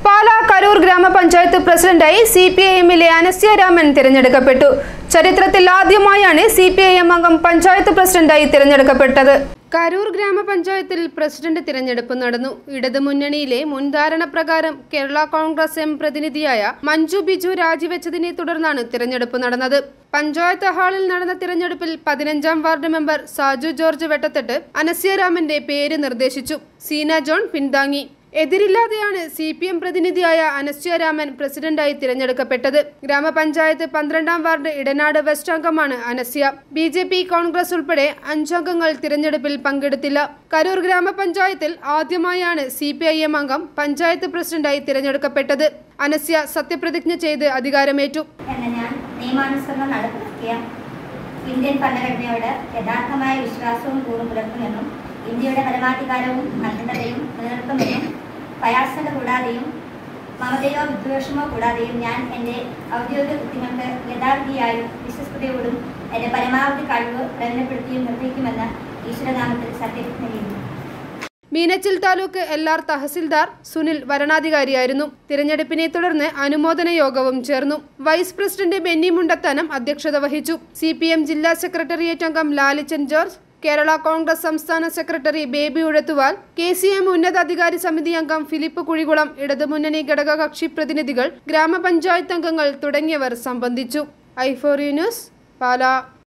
പാലാ കരൂർ ഗ്രാമപഞ്ചായത്ത് പ്രസിഡന്റായി C P I എമ്മിലെ അനസ്യ രാമൻ തിരഞ്ഞെടുക്കപ്പെട്ടു ചരിത്രത്തിൽ ആദ്യമായാണ് സി പി ഐ എം അംഗം പഞ്ചായത്ത് പ്രസിഡന്റായി തിരഞ്ഞെടുക്കപ്പെട്ടത് കരൂർ ഗ്രാമപഞ്ചായത്തിൽ പ്രസിഡന്റ് തിരഞ്ഞെടുപ്പ് നടന്നു ഇടതുമുന്നണിയിലെ മുൻധാരണ പ്രകാരം കേരള കോൺഗ്രസ് എം പ്രതിനിധിയായ മഞ്ജു ബിജു രാജിവെച്ചതിനെ തുടർന്നാണ് തിരഞ്ഞെടുപ്പ് നടന്നത് പഞ്ചായത്ത് ഹാളിൽ നടന്ന തിരഞ്ഞെടുപ്പിൽ പതിനഞ്ചാം ward member Saju George Vettathettu അനസ്യരാമന്റെ പേര് നിർദ്ദേശിച്ചു സീന ജോൺ പിന്താങ്ങി എതിരില്ലാതെയാണ് സി പി എം പ്രതിനിധിയായ അനസ്യരാമൻ പ്രസിഡന്റായി തിരഞ്ഞെടുക്കപ്പെട്ടത് ഗ്രാമപഞ്ചായത്ത് പന്ത്രണ്ടാം വാർഡ് ഇടനാട് വെസ്റ്റ് അംഗമാണ് Anasya B J P Congress ഉൾപ്പെടെ അഞ്ചംഗങ്ങൾ തിരഞ്ഞെടുപ്പിൽ പങ്കെടുത്തില്ല കരൂർ ഗ്രാമപഞ്ചായത്തിൽ ആദ്യമായാണ് സി പി ഐ എം അംഗം പഞ്ചായത്ത് പ്രസിഡന്റായി തിരഞ്ഞെടുക്കപ്പെട്ടത് അനസ്യ സത്യപ്രതിജ്ഞ ചെയ്ത് അധികാരമേറ്റു എന്ന ഞാൻ നിയമാനുസരണം നടപ്പിലാക്കിയ ഇന്ത്യൻ ഭരണഘടനയോട് യഥാർത്ഥമായ വിശ്വാസവും കൂറും പുലർത്തുമെന്നും ഇന്ത്യയുടെ പരമാധികാരവും അഖണ്ഡതയും നിലനിർത്തുമെന്നും ഭയാസന കൂടാതെയും മമതയോ വിദ്വേഷമോ കൂടാതെയും ഞാൻ എൻ്റെ ഔദ്യോഗിക കൃത്യങ്ങൾക്ക് യഥാർത്ഥിയായും വിശ്വസ്തയോടും എൻ്റെ പരമാവധി കഴിവ് പ്രയോജനപ്പെടുത്തിയും നിർവഹിക്കുമെന്ന് ഈശ്വരനാമത്തിൽ സത്യപ്രതിജ്ഞ ചെയ്യുന്നു മീനച്ചിൽ താലൂക്ക് എൽ ആർ തഹസിൽദാർ സുനിൽ വരണാധികാരിയായിരുന്നു തിരഞ്ഞെടുപ്പിനെ തുടർന്ന് അനുമോദന യോഗവും ചേർന്നു വൈസ് പ്രസിഡന്റ് ബെന്നി മുണ്ടത്താനം അധ്യക്ഷത വഹിച്ചു സി പി എം ജില്ലാ സെക്രട്ടേറിയറ്റ് അംഗം ലാലിച്ചൻ ജോർജ് കേരള കോൺഗ്രസ് സംസ്ഥാന secretary Baby Uzhathuval K C M ഉന്നതാധികാരി സമിതി അംഗം ഫിലിപ്പ് കുഴികുളം ഇടതുമുന്നണി ഘടകകക്ഷി പ്രതിനിധികൾ ഗ്രാമപഞ്ചായത്ത് അംഗങ്ങൾ തുടങ്ങിയവർ സംബന്ധിച്ചു ഐഫോറി ന്യൂസ് പാലാ